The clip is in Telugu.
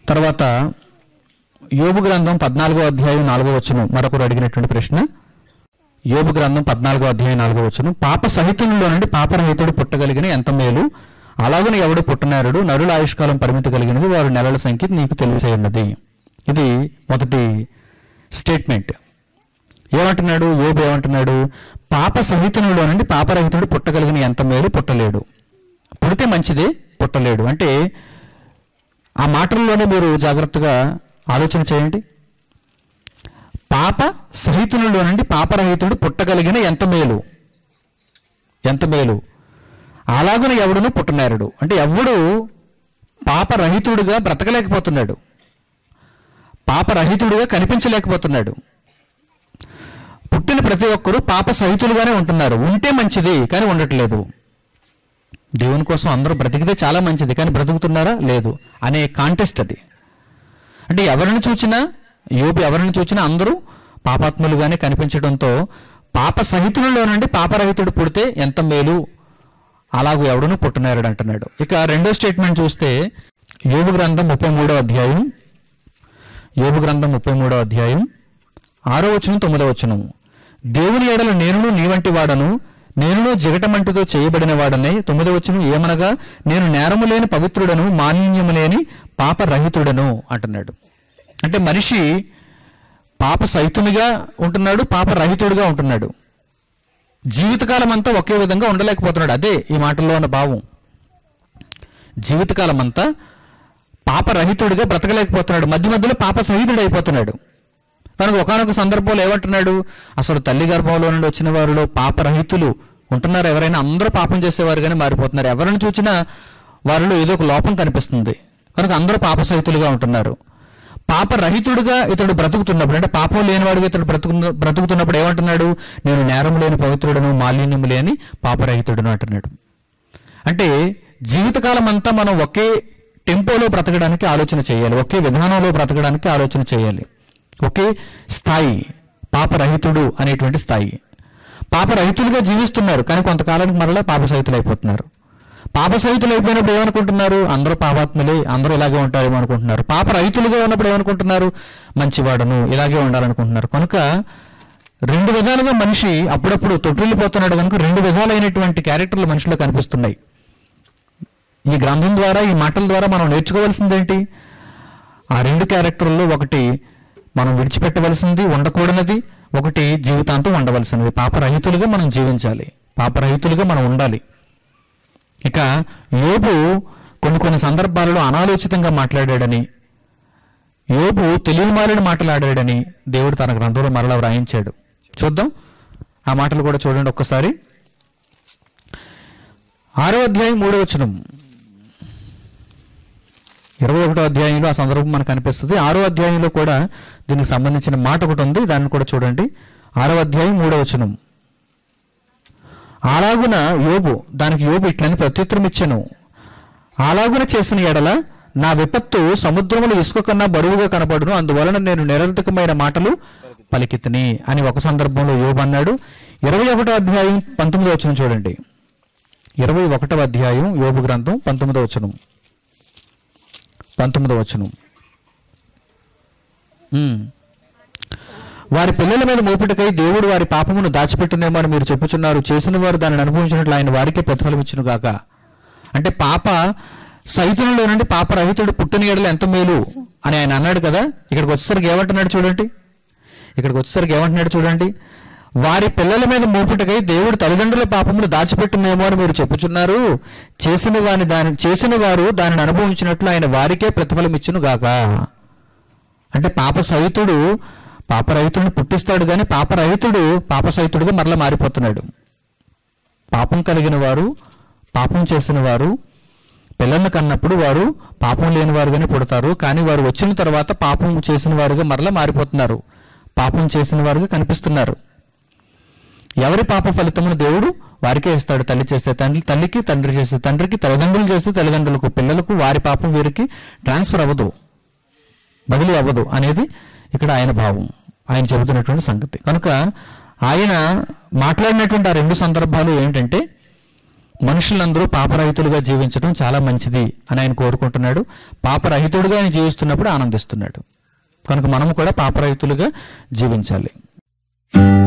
తర్వాత యోబు గ్రంథం పద్నాలుగో అధ్యాయం నాలుగో వచ్చును మరొకరు అడిగినటువంటి ప్రశ్న యోబు గ్రంథం పద్నాలుగో అధ్యాయం నాలుగో వచ్చును పాప సహితునిలో నుండి పాపరహితుడు పుట్టగలిగిన ఎంత మేలు అలాగని ఎవడు పుట్టనారుడు నరుల ఆయుష్కాలం పరిమితి కలిగినది వారు నెలల సంఖ్య నీకు తెలియచేయన్నది ఇది మొదటి స్టేట్మెంట్ ఏమంటున్నాడు యోబు ఏమంటున్నాడు పాప సహితునిలో నుండి పాపరహితుడు పుట్టగలిగిన ఎంత మేలు పుట్టలేడు పుడితే మంచిదే పుట్టలేడు అంటే ఆ మాటల్లోనే మీరు జాగ్రత్తగా ఆలోచన చేయండి పాప సహితునిలో నుండి పాపరహితుడు పుట్టగలిగిన ఎంత మేలు ఎంత మేలు అలాగున ఎవడును పుట్టనేరడు అంటే ఎవడు పాపరహితుడుగా బ్రతకలేకపోతున్నాడు పాపరహితుడుగా కనిపించలేకపోతున్నాడు పుట్టిన ప్రతి ఒక్కరూ పాప సహితులుగానే ఉంటున్నారు ఉంటే మంచిది కానీ ఉండట్లేదు దేవుని కోసం అందరూ బ్రతికితే చాలా మంచిది కానీ బ్రతుకుతున్నారా లేదు అనే కాంటెస్ట్ అది అంటే ఎవరిని చూచినా యోబు ఎవరిని చూచినా అందరూ పాపాత్ములుగానే కనిపించడంతో పాప సహితులలో నుండి పాపరహితుడు పుడితే ఎంత మేలు అలాగూ ఎవడును పుట్టనేరడు అంటున్నాడు ఇక రెండో స్టేట్మెంట్ చూస్తే యోబు గ్రంథం ముప్పై మూడో అధ్యాయం యోబు గ్రంథం ముప్పై మూడో అధ్యాయం ఆరో వచనం తొమ్మిదో వచనం దేవుని ఎడల నేనును నీ వంటి వాడను నేనును జిగటమంటితో చేయబడిన వాడనే తొమ్మిదో వచనం ఏమనగా నేను నేరము లేని పవిత్రుడను మాలిన్యము లేని పాపరహితుడను అంటున్నాడు అంటే మనిషి పాప సహితునిగా ఉంటున్నాడు పాపరహితుడిగా ఉంటున్నాడు జీవితకాలం అంతా ఒకే విధంగా ఉండలేకపోతున్నాడు అదే ఈ మాటల్లో ఉన్న భావం జీవితకాలం అంతా పాపరహితుడిగా బ్రతకలేకపోతున్నాడు మధ్య మధ్యలో పాప సహితుడు అయిపోతున్నాడు తనకు ఒకనొక సందర్భంలో ఏమంటున్నాడు అసలు తల్లి గర్భంలో నుండి వచ్చిన వారిలో పాపరహితులు ఉంటున్నారు ఎవరైనా అందరూ పాపం చేసేవారుగానే మారిపోతున్నారు ఎవరిని చూసినా వారిలో ఏదో ఒక లోపం కనిపిస్తుంది కనుక అందరూ పాప సహితులుగా ఉంటున్నారు పాపరహితుడుగా ఇతడు బ్రతుకుతున్నప్పుడు అంటే పాపం లేనివాడుగా ఇతడు బ్రతుకు బ్రతుకుతున్నప్పుడు ఏమంటున్నాడు నేను నేరం లేని పవిత్రుడను మాలిన్యము లేని పాపరహితుడను అంటున్నాడు అంటే జీవితకాలం అంతా మనం ఒకే టెంపోలో బ్రతకడానికి ఆలోచన చేయాలి ఒకే విధానంలో బ్రతకడానికి ఆలోచన చేయాలి ఒకే స్థాయి పాపరహితుడు అనేటువంటి స్థాయి పాపరహితులుగా జీవిస్తున్నారు కానీ కొంతకాలానికి మరలా పాపసహితులు అయిపోతున్నారు పాపసహితులు అయిపోయినప్పుడు ఏమనుకుంటున్నారు అందరూ పాపాత్ములే అందరూ ఇలాగే ఉంటారేమో అనుకుంటున్నారు పాపరహితులుగా ఉన్నప్పుడు ఏమనుకుంటున్నారు మంచివాడను ఇలాగే ఉండాలనుకుంటున్నారు కనుక రెండు విధాలుగా మనిషి అప్పుడప్పుడు తొట్టిల్లిపోతున్నాడు కనుక రెండు విధాలైనటువంటి క్యారెక్టర్లు మనిషిలో కనిపిస్తున్నాయి ఈ గ్రంథం ద్వారా ఈ మాటల ద్వారా మనం నేర్చుకోవాల్సిందేంటి ఆ రెండు క్యారెక్టర్లో ఒకటి మనం విడిచిపెట్టవలసింది ఉండకూడనిది ఒకటి జీవితాంతం ఉండవలసినది పాపరహితులుగా మనం జీవించాలి పాపరహితులుగా మనం ఉండాలి ఇక యోబు కొన్ని కొన్ని సందర్భాలలో అనాలోచితంగా మాట్లాడాడని యోబు తెలియమాలిన మాట్లాడాడని దేవుడు తన గ్రంథంలో మరలా వ్రాయించాడు చూద్దాం ఆ మాటలు కూడా చూడండి ఒక్కసారి ఆరో అధ్యాయం మూడో వచనం ఇరవై ఒకటో అధ్యాయంలో ఆ సందర్భం మనకు కనిపిస్తుంది ఆరో అధ్యాయంలో కూడా దీనికి సంబంధించిన మాట ఒకటి ఉంది దాన్ని కూడా చూడండి ఆరో అధ్యాయం మూడో వచనం అలాగున యోబు దానికి యోబు ఇట్లని ప్రత్యుత్తరం ఇచ్చాను అలాగున చేసిన ఎడల నా విపత్తు సముద్రములు ఇసుక కన్నా బరువుగా కనపడును అందువలన నేను నిరర్థకమైన మాటలు పలికితిని అని ఒక సందర్భంలో యోబు అన్నాడు ఇరవై ఒకటో అధ్యాయం పంతొమ్మిదో వచనం చూడండి ఇరవై ఒకటవ అధ్యాయం యోబు గ్రంథం పంతొమ్మిదో వచనం పంతొమ్మిదవ వచనం ఉమ్. వారి పిల్లల మీద మోపిటకై దేవుడు వారి పాపమును దాచిపెట్టిందేమో అని మీరు చెప్పుచున్నారు చేసిన వారు దానిని అనుభవించినట్లు ఆయన వారికే ప్రతిఫలం ఇచ్చును గాక అంటే పాప సహితునిలో నుండి పాప రహితుడు పుట్టిన ఎడలు ఎంత మేలు అని ఆయన అన్నాడు కదా ఇక్కడికి వచ్చేసరికి ఏమంటున్నాడు చూడండి ఇక్కడికి వచ్చేసరికి ఏమంటున్నాడు చూడండి వారి పిల్లల మీద మోపుటకై దేవుడు తల్లిదండ్రుల పాపమును దాచిపెట్టిందేమో అని మీరు చెప్పుచున్నారు చేసిన వాని దాని చేసిన వారు దానిని అనుభవించినట్లు ఆయన వారికే ప్రతిఫలం ఇచ్చును గాక అంటే పాప సహితుడు పాపరహితుడిని పుట్టిస్తాడు కానీ పాపరహితుడు పాపసహితుడిగా మరలా మారిపోతున్నాడు పాపం కలిగిన వారు పాపం చేసిన వారు పిల్లల్ని కన్నప్పుడు వారు పాపం లేని వారుగానే పుడతారు కానీ వారు వచ్చిన తర్వాత పాపం చేసిన వారుగా మరలా మారిపోతున్నారు పాపం చేసిన వారుగా కనిపిస్తున్నారు ఎవరి పాప ఫలితమును దేవుడు వారికే ఇస్తాడు తల్లి చేస్తే తండ్రి తల్లికి తండ్రి చేస్తే తండ్రికి తల్లిదండ్రులు చేస్తే తల్లిదండ్రులకు పిల్లలకు వారి పాపం వీరికి ట్రాన్స్ఫర్ అవ్వదు బదిలీ అవ్వదు అనేది ఇక్కడ ఆయన భావం ఆయన చెబుతున్నటువంటి సంగతి కనుక ఆయన మాట్లాడినటువంటి ఆ రెండు సందర్భాలు ఏంటంటే మనుషులందరూ పాపరహితులుగా జీవించడం చాలా మంచిది అని ఆయన కోరుకుంటున్నాడు పాపరహితుడుగా ఆయన జీవిస్తున్నప్పుడు ఆనందిస్తున్నాడు కనుక మనము కూడా పాపరహితులుగా జీవించాలి